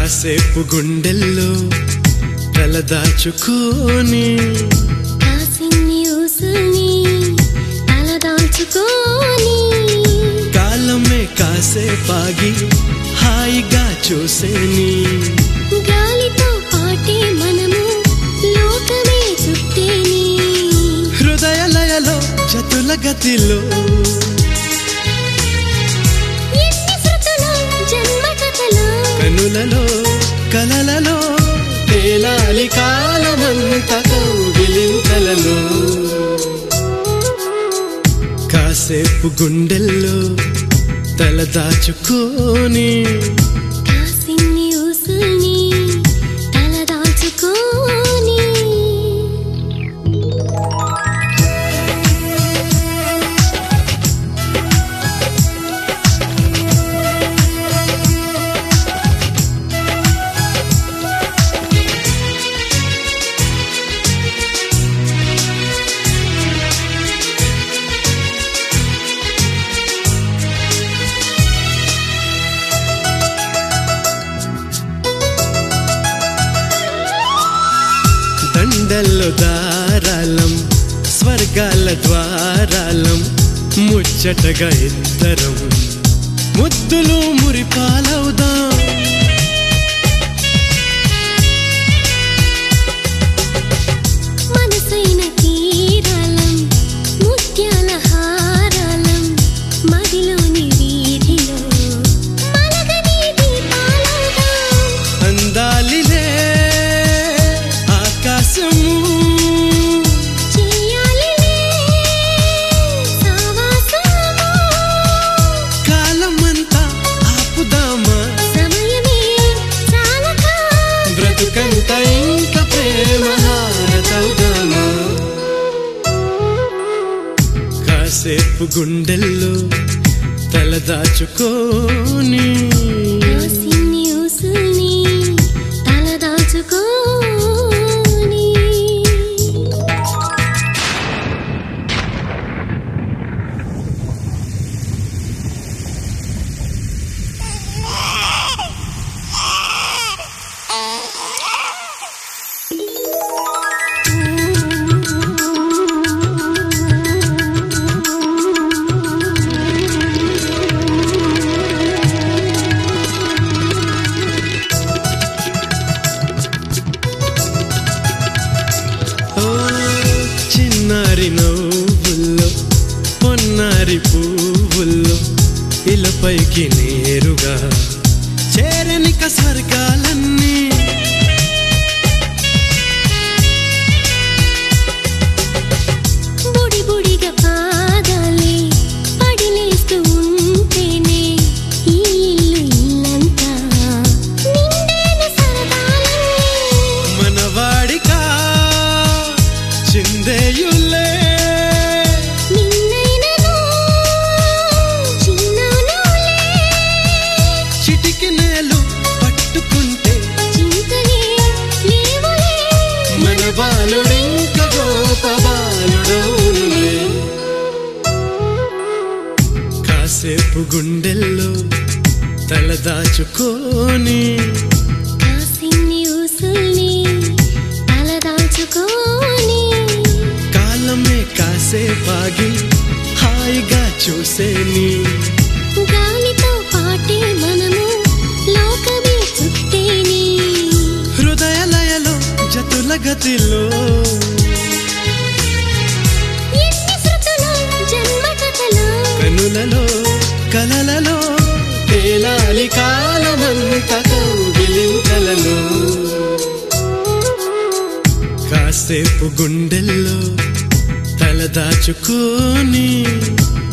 కాసేపు గుండెల్లో తలదాచుకోని కాసిన్ని ఊసుల్ని తలదాల్చుకోని కాలమే కాసేపాగి హాయిగా చూసేని గాలితో పాటే మనము లోకమే చుట్టేని హృదయ లయలో చతుల గతిలో ఎన్ని శృతులు జన్మ కథలు కనులలో కలలలో తేలాలి కాలమంత కౌగిలింతలలో కాసేపు గుండెల్లో తలదాచుకోని కాసిన్ని ఊసుల్ని తలదాల్చుకోని దండల్లో దారాలం స్వర్గాల ద్వారాలం ముచ్చటగా ఇద్దరం ముద్దులు మురిపాలవుదాం మనసైన తీరాలం ముత్యాల హారాలం మదిలోని వీధిలో మలగని దీపాలవుదాం అందాలిలే ఆకాశము చేయాలిలే సావాసము కాలమంతా ఆపుదామా సమయమే చాలక బ్రతుకంత ఇంక ప్రేమ హారతవుదామా కాసేపు గుండెల్లో తలదాచుకోని కాసిన్ని ఊసుల్ని తలదాల్చుకోని ఓ చిన్నారి నవ్వుల్లో పొన్నారి పువ్వుల్లో ఇలపైకి నేరుగా చేరనిక స్వర్గాలన్నీ బుడి బుడిగా పాదాలే పడిలేస్తూ ఉంటేనే ఈ ఇల్లు ఇల్లంతా నిండైన సరదాలన్నీ మనవాడికా చిందేయులే నిన్నైనను చిన్ననులే చిటికి నేలు పట్టుకుంటే చింతలే లేవులే మన బాలుడింక గోప బాలుడవునులే కాసేపు గుండెల్లో తలదాచుకోని కాసిన్ని ఊసుల్ని తలదాల్చుకోని కాలమే కాసేపాగి హాయిగా చూసేని గాలితో పాటే మనము లోకమే చుట్టేని హృదయ లయలో జతుల గతిలో ఎన్ని శృతులు జన్మ కథలు కనులలో కలలలో తేలాలి కాలమంత కౌగిలింతలలో కాసేపు గుండెల్లో తలదాచుకోని